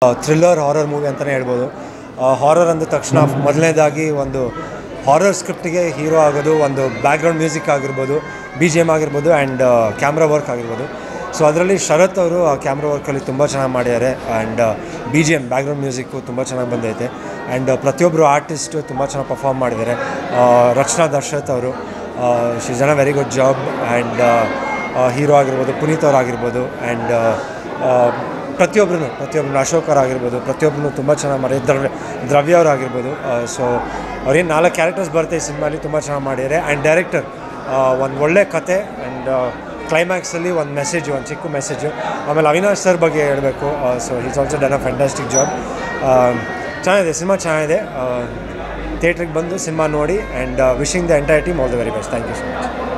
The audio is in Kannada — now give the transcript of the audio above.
ಥ್ರಿಲ್ಲರ್ ಹಾರರ್ ಮೂವಿ ಅಂತಲೇ ಹೇಳ್ಬೋದು ಹಾರರ್ ಅಂದ ತಕ್ಷಣ ಮೊದಲನೇದಾಗಿ ಒಂದು ಹಾರರ್ ಸ್ಕ್ರಿಪ್ಟಿಗೆ ಹೀರೋ ಆಗೋದು ಒಂದು ಬ್ಯಾಕ್ಗ್ರೌಂಡ್ ಮ್ಯೂಸಿಕ್ ಆಗಿರ್ಬೋದು ಬಿ ಜಿ ಎಮ್ ಆಗಿರ್ಬೋದು ಆ್ಯಂಡ್ ಕ್ಯಾಮ್ರಾ ವರ್ಕ್ ಆಗಿರ್ಬೋದು ಸೊ ಅದರಲ್ಲಿ ಶರತ್ ಅವರು ಆ ಕ್ಯಾಮ್ರಾ ವರ್ಕಲ್ಲಿ ತುಂಬ ಚೆನ್ನಾಗಿ ಮಾಡಿದ್ದಾರೆ and B G M background music ತುಂಬ ಚೆನ್ನಾಗಿ ಬಂದೈತೆ ಆ್ಯಂಡ್ ಪ್ರತಿಯೊಬ್ಬರು ಆರ್ಟಿಸ್ಟು ತುಂಬ ಚೆನ್ನಾಗಿ ಪರ್ಫಾರ್ಮ್ ಮಾಡಿದ್ದಾರೆ ಆ, ರಚನಾ ದರ್ಶತ್ ಅವರು ಶಿ ಜನ very good job and hero ಆಗಿರ್ಬೋದು ಪುನೀತ್ ಅವ್ರು ಆಗಿರ್ಬೋದು ಆ್ಯಂಡ್ ಪ್ರತಿಯೊಬ್ಬರೂ ಪ್ರತಿಯೊಬ್ಬರು ಅಶೋಕ್ ಅವ್ರು ಆಗಿರ್ಬೋದು ಪ್ರತಿಯೊಬ್ಬರು ತುಂಬ ಚೆನ್ನಾಗಿ ಮಾಡಿ ದ್ರವ್ಯ ದ್ರವ್ಯ ಅವ್ರು ಆಗಿರ್ಬೋದು ಸೊ ಅವ್ರೇನು ನಾಲ್ಕು ಕ್ಯಾರೆಕ್ಟರ್ಸ್ ಬರುತ್ತೆ ಈ ಸಿನಿಮಾಲಿ ತುಂಬ ಚೆನ್ನಾಗಿ ಮಾಡಿದ್ದಾರೆ ಆ್ಯಂಡ್ ಡೈರೆಕ್ಟರ್ ಒಂದು ಒಳ್ಳೆ ಕತೆ ಆ್ಯಂಡ್ ಕ್ಲೈಮ್ಯಾಕ್ಸಲ್ಲಿ ಒಂದು ಮೆಸೇಜು ಒಂದು ಚಿಕ್ಕ ಮೆಸೇಜು ಆಮೇಲೆ ಅವಿನಾಶ್ ಸರ್ ಬಗ್ಗೆ ಹೇಳಬೇಕು so is also done a fantastic job ಚೆನ್ನಾಗಿದೆ ಸಿನಿಮಾ ಚೆನ್ನಾಗಿದೆ ಥಿಯೇಟ್ರಿಗೆ ಬಂದು ಸಿನಿಮಾ ನೋಡಿ and wishing the entire team all the very best thank you so much